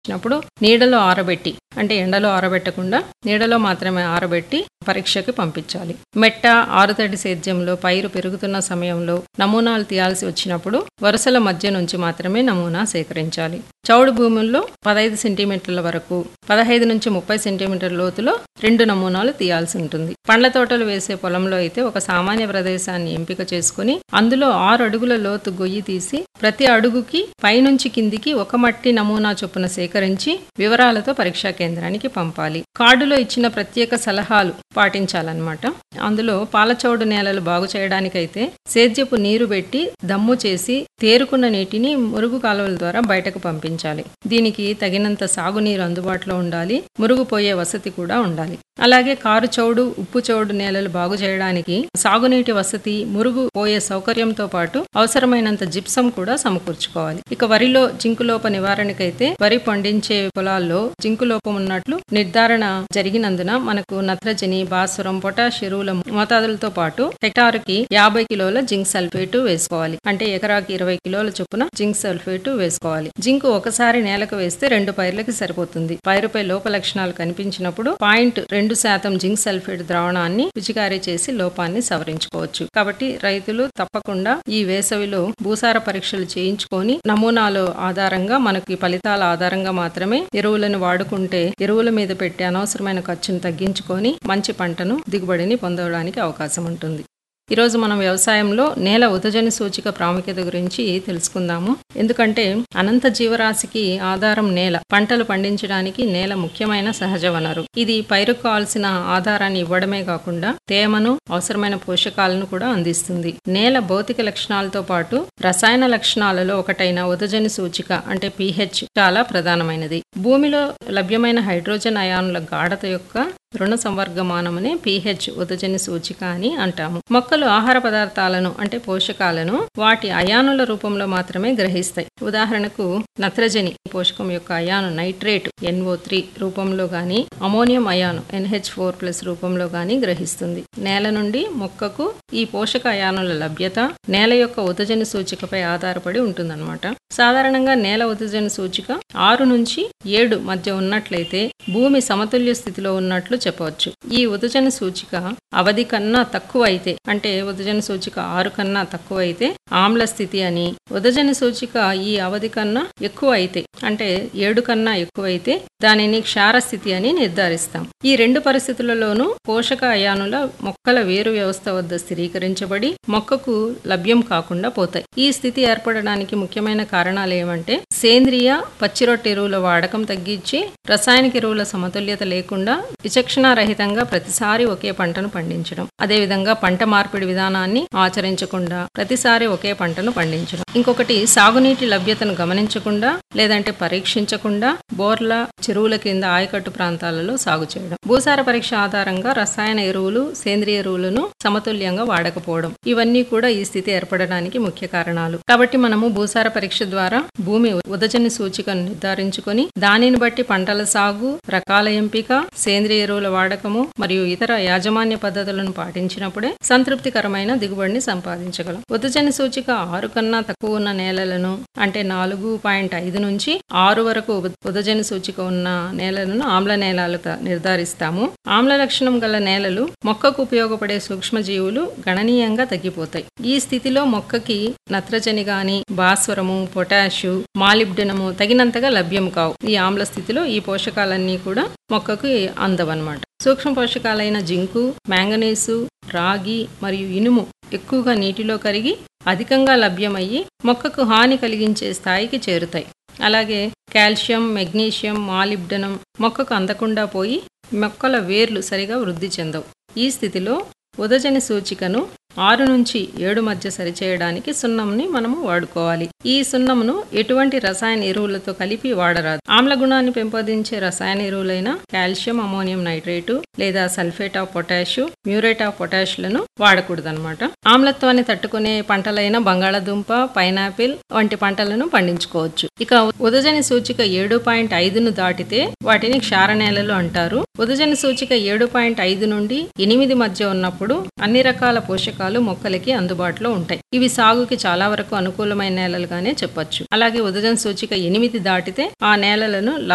వచ్చినప్పుడు నీడలో ఆరబెట్టి అంటే ఎండలో ఆరబెట్టకుండా నీడలో మాత్రమే ఆరబెట్టి పరీక్షకి పంపించాలి మెట్ట ఆరుతడి సేద్యంలో పైరు పెరుగుతున్న సమయంలో నమూనాలు తీయాల్సి వచ్చినప్పుడు వరుసల మధ్య నుంచి మాత్రమే నమూనా సేకరించాలి చౌడు భూముల్లో పదహైదు సెంటీమీటర్ల వరకు పదహైదు నుంచి ముప్పై సెంటీమీటర్ల లోతులో రెండు నమూనాలు తీయాల్సి ఉంటుంది పండ్ల తోటలు వేసే పొలంలో అయితే ఒక సామాన్య ప్రదేశాన్ని ఎంపిక చేసుకుని అందులో ఆరు అడుగుల లోతు గొయ్యి తీసి ప్రతి అడుగుకి పైనుంచి కిందికి ఒక మట్టి నమూనా చొప్పున సేకరించి వివరాలతో పరీక్షా కేంద్రానికి పంపాలి కార్డులో ఇచ్చిన ప్రత్యేక సలహాలు పాటించాలన్నమాట అందులో పాలచౌడు నేలలు బాగు చేయడానికైతే సేద్యపు నీరు పెట్టి దమ్ము చేసి తేరుకున్న నీటిని మురుగు కాలువల ద్వారా బయటకు పంపించాలి దీనికి తగినంత సాగునీరు అందుబాటులో ఉండాలి మురుగుపోయే వసతి కూడా ఉండాలి అలాగే కారు చౌడు ఉప్పు చౌడు నేలలు బాగు చేయడానికి సాగునీటి వసతి మురుగు పోయే సౌకర్యంతో పాటు అవసరమైనంత జిప్సం కూడా సమకూర్చుకోవాలి ఇక వరిలో జింకులోప నివారణకైతే వరి పండించే పొలాల్లో జింకు లోపం ఉన్నట్లు నిర్ధారణ జరిగినందున మనకు నత్రజని భాస్వరం పొటాష్ ఎరువుల మోతాదులతో పాటు హెక్టారుకి యాభై కిలోల జింక్ సల్ఫేటు వేసుకోవాలి అంటే ఎకరాకి ఇరవై కిలోల చొప్పున జింక్ సల్ఫేటు వేసుకోవాలి జింక్ ఒకసారి నేలకు వేస్తే రెండు పైర్లకి సరిపోతుంది పైరుపై లోప లక్షణాలు కనిపించినప్పుడు పాయింట్ రెండు శాతం జింక్ సల్ఫేట్ ద్రావణాన్ని పిచికారీ చేసి లోపాన్ని సవరించుకోవచ్చు కాబట్టి రైతులు తప్పకుండా ఈ వేసవిలో భూసార పరీక్షలు చేయించుకొని నమూనాల ఆధారంగా మనకి ఫలితాల ఆధారంగా మాత్రమే ఎరువులను వాడుకుంటే ఎరువుల మీద పెట్టే అనవసరమైన ఖర్చును తగ్గించుకొని మంచి పంటను దిగుబడిని పొందడానికి అవకాశం ఉంటుంది ఈరోజు మనం వ్యవసాయంలో నేల ఉదజని సూచిక ప్రాముఖ్యత గురించి తెలుసుకుందాము ఎందుకంటే అనంత జీవరాశికి ఆధారం నేల పంటలు పండించడానికి నేల ముఖ్యమైన సహజ వనరు ఇది పైరుకు కావాల్సిన ఆధారాన్ని ఇవ్వడమే కాకుండా తేమను అవసరమైన పోషకాలను కూడా అందిస్తుంది నేల భౌతిక లక్షణాలతో పాటు రసాయన లక్షణాలలో ఒకటైన ఉదజని సూచిక అంటే పిహెచ్ చాలా ప్రధానమైనది భూమిలో లభ్యమైన హైడ్రోజన్ అయానుల గాఢత యొక్క రుణ సంవర్గమానమనే పీహెచ్ ఉదజని సూచిక అని అంటాము మొక్కలు ఆహార పదార్థాలను అంటే పోషకాలను వాటి అయానుల రూపంలో మాత్రమే గ్రహిస్తాయి ఉదాహరణకు నత్రజని పోషకం యొక్క అయాను నైట్రేట్ ఎన్ఓ త్రీ రూపంలో గాని ammonium ion NH four plus రూపంలో గాని గ్రహిస్తుంది నేల నుండి మొక్కకు ఈ పోషక అయానుల లభ్యత నేల యొక్క ఉదజని సూచికపై ఆధారపడి ఉంటుందన్నమాట సాధారణంగా నేల ఉదజని సూచిక ఆరు నుంచి ఏడు మధ్య ఉన్నట్లయితే భూమి సమతుల్య స్థితిలో ఉన్నట్లు చెప్పవచ్చు ఈ ఉదజన సూచిక అవధి కన్నా తక్కువ అయితే అంటే ఉదజన సూచిక ఆరు కన్నా తక్కువ అయితే ఆమ్ల స్థితి అని ఉదజన సూచిక ఈ అవధి కన్నా ఎక్కువ అయితే అంటే ఏడు కన్నా ఎక్కువ అయితే దానిని క్షార స్థితి అని నిర్ధారిస్తాం ఈ రెండు పరిస్థితులలోనూ పోషక అయానుల మొక్కల వేరు వ్యవస్థ వద్ద స్థిరీకరించబడి మొక్కకు లభ్యం కాకుండా పోతాయి ఈ స్థితి ఏర్పడడానికి ముఖ్యమైన కారణాలు ఏమంటే సేంద్రియ పచ్చిరొట్టె ఎరువుల వాడకం తగ్గించి రసాయనిక ఎరువుల సమతుల్యత లేకుండా విచక్షణారహితంగా ప్రతిసారి ఒకే పంటను పండించడం అదేవిధంగా పంట మార్పిడి విధానాన్ని ఆచరించకుండా ప్రతిసారి ఒకే పంటను పండించడం ఇంకొకటి సాగునీటి లభ్యతను గమనించకుండా లేదంటే పరీక్షించకుండా బోర్ల చెరువుల కింద ఆయకట్టు ప్రాంతాలలో సాగు చేయడం భూసార పరీక్ష ఆధారంగా రసాయన ఎరువులు సేంద్రియ ఎరువులను సమతుల్యంగా వాడకపోవడం ఇవన్నీ కూడా ఈ స్థితి ఏర్పడడానికి ముఖ్య కారణాలు కాబట్టి మనము భూసార పరీక్ష ద్వారా భూమి ఉదజని సూచికను నిర్ధారించుకొని దానిని బట్టి పంటల సాగు రకాల ఎంపిక సేంద్రియ ఎరువుల వాడకము మరియు ఇతర యాజమాన్య పద్ధతులను పాటించినప్పుడే సంతృప్తికరమైన దిగుబడిని సంపాదించగలం ఉదజని సూచిక ఆరు కన్నా తక్కువ ఉన్న నేలలను అంటే నాలుగు పాయింట్ ఐదు నుంచి ఆరు వరకు ఉదజని సూచిక ఉన్న నేలలను ఆమ్ల నేలలుగా నిర్ధారిస్తాము ఆమ్ల లక్షణం గల నేలలు మొక్కకు ఉపయోగపడే సూక్ష్మజీవులు గణనీయంగా తగ్గిపోతాయి ఈ స్థితిలో మొక్కకి నత్రజని గాని భాస్వరము పొటాషు మాలిబ్డనము తగినంతగా లభ్యం కావు ఈ ఆమ్ల స్థితిలో ఈ పోషకాలన్నీ కూడా మొక్కకు అందవన్నమాట సూక్ష్మ పోషకాలైన జింకు మ్యాంగనీసు రాగి మరియు ఇనుము ఎక్కువగా నీటిలో కరిగి అధికంగా లభ్యమయ్యి మొక్కకు హాని కలిగించే స్థాయికి చేరుతాయి అలాగే కాల్షియం మెగ్నీషియం మాలిబ్డనం మొక్కకు అందకుండా పోయి మొక్కల వేర్లు సరిగా వృద్ధి చెందవు ఈ స్థితిలో ఉదజని సూచికను ఆరు నుంచి ఏడు మధ్య సరిచేయడానికి సున్నంని మనము వాడుకోవాలి ఈ సున్నమును ఎటువంటి రసాయన ఎరువులతో కలిపి వాడరాదు ఆమ్ల గుణాన్ని పెంపొందించే రసాయన ఎరువులైన కాల్షియం అమోనియం నైట్రేటు లేదా sulphate of potash muriate of పొటాష్లను వాడకూడదన్నమాట ఆమ్లత్వాన్ని తట్టుకునే పంటలైన బంగాళాదుంప పైనాపిల్ వంటి పంటలను పండించుకోవచ్చు ఇక ఉదజని సూచిక ఏడు పాయింట్ ఐదును దాటితే వాటిని క్షార నేలలు అంటారు ఉదజని సూచిక ఏడు పాయింట్ ఐదు నుండి ఎనిమిది మధ్య ఉన్నప్పుడు అన్ని రకాల పోషకాలు మొక్కలకి అందుబాటులో ఉంటాయి ఇవి సాగుకి చాలా వరకు అనుకూలమైన నేలలుగానే చెప్పొచ్చు అలాగే ఉదజన సూచిక ఎనిమిది దాటితే ఆ నేలలను